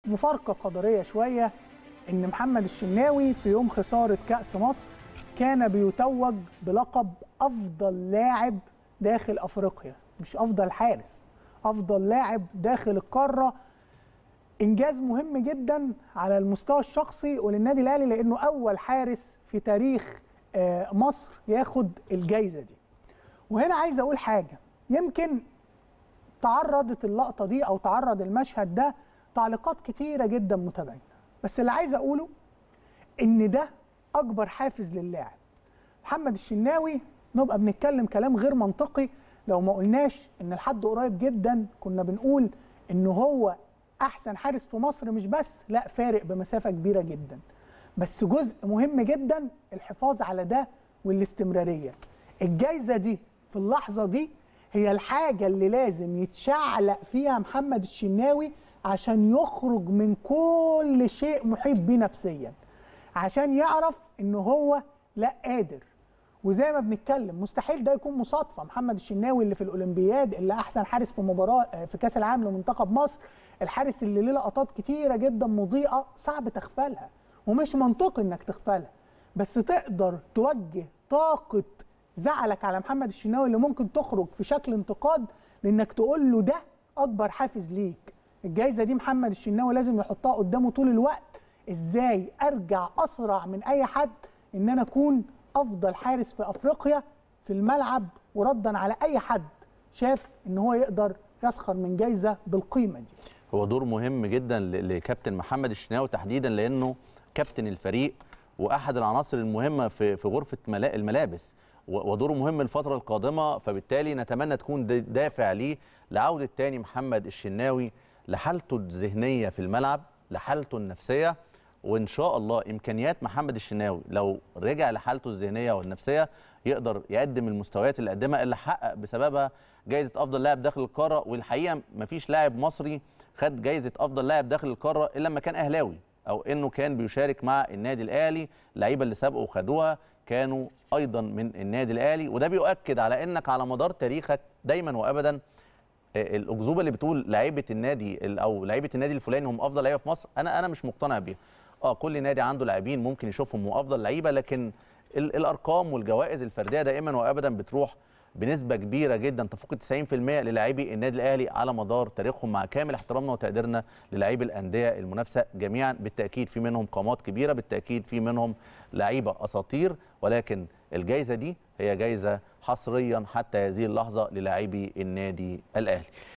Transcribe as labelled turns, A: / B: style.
A: مفارقه قدريه شويه ان محمد الشناوي في يوم خساره كاس مصر كان بيتوج بلقب افضل لاعب داخل افريقيا مش افضل حارس افضل لاعب داخل القاره انجاز مهم جدا على المستوى الشخصي وللنادي الاهلي لانه اول حارس في تاريخ آه، مصر ياخد الجايزه دي وهنا عايز اقول حاجه يمكن تعرضت اللقطه دي او تعرض المشهد ده تعليقات كتيره جدا متباينه بس اللي عايز اقوله ان ده اكبر حافز للاعب محمد الشناوي نبقى بنتكلم كلام غير منطقي لو ما قلناش ان لحد قريب جدا كنا بنقول ان هو احسن حارس في مصر مش بس لا فارق بمسافه كبيره جدا بس جزء مهم جدا الحفاظ على ده والاستمراريه الجايزه دي في اللحظه دي هي الحاجه اللي لازم يتشعلق فيها محمد الشناوي عشان يخرج من كل شيء محيط بيه نفسيا عشان يعرف ان هو لا قادر وزي ما بنتكلم مستحيل ده يكون مصادفه محمد الشناوي اللي في الاولمبياد اللي احسن حارس في مباراه في كاس العالم لمنتخب مصر الحارس اللي ليه لقطات كتيره جدا مضيئه صعب تغفلها ومش منطقي انك تغفلها بس تقدر توجه طاقه زعلك على محمد الشناوي اللي ممكن تخرج في شكل انتقاد لانك تقول له ده اكبر حافز ليك الجايزه دي محمد الشناوي لازم يحطها قدامه طول الوقت ازاي ارجع اسرع من اي حد ان انا اكون افضل حارس في افريقيا في الملعب وردا على اي حد شاف ان هو يقدر يسخر من جايزه بالقيمه دي
B: هو دور مهم جدا ل- لكابتن محمد الشناوي تحديدا لانه كابتن الفريق واحد العناصر المهمه في في غرفه ملا- الملابس و- ودوره مهم الفتره القادمه فبالتالي نتمنى تكون د- دافع ليه لعوده تاني محمد الشناوي لحالته الذهنيه في الملعب لحالته النفسيه وان شاء الله امكانيات محمد الشناوي لو رجع لحالته الذهنيه والنفسيه يقدر يقدم المستويات اللي قدمها اللي حقق بسببها جائزه افضل لاعب داخل القاره والحقيقه مفيش لاعب مصري خد جائزه افضل لاعب داخل القاره الا لما كان اهلاوي او انه كان بيشارك مع النادي الاهلي اللعيبه اللي سابقوا وخدوها كانوا ايضا من النادي الاهلي وده بيؤكد على انك على مدار تاريخك دايما وابدا آه، الاكذوبه اللي بتقول لعيبه النادي ال- او لعيبه النادي الفلاني هم افضل لعيبه في مصر انا انا مش مقتنع بيها اه كل نادي عنده لاعبين ممكن يشوفهم هم افضل لعيبه لكن ال- الارقام والجوائز الفرديه دائما وابدا بتروح بنسبه كبيره جدا تفوق ال 90% للاعبي النادي الاهلي على مدار تاريخهم مع كامل احترامنا وتقديرنا للاعبي الانديه المنافسه جميعا بالتاكيد في منهم قامات كبيره بالتاكيد في منهم لعيبه اساطير ولكن الجائزه دي هي جائزه حصريا حتى هذه اللحظه للاعبي النادي الاهلي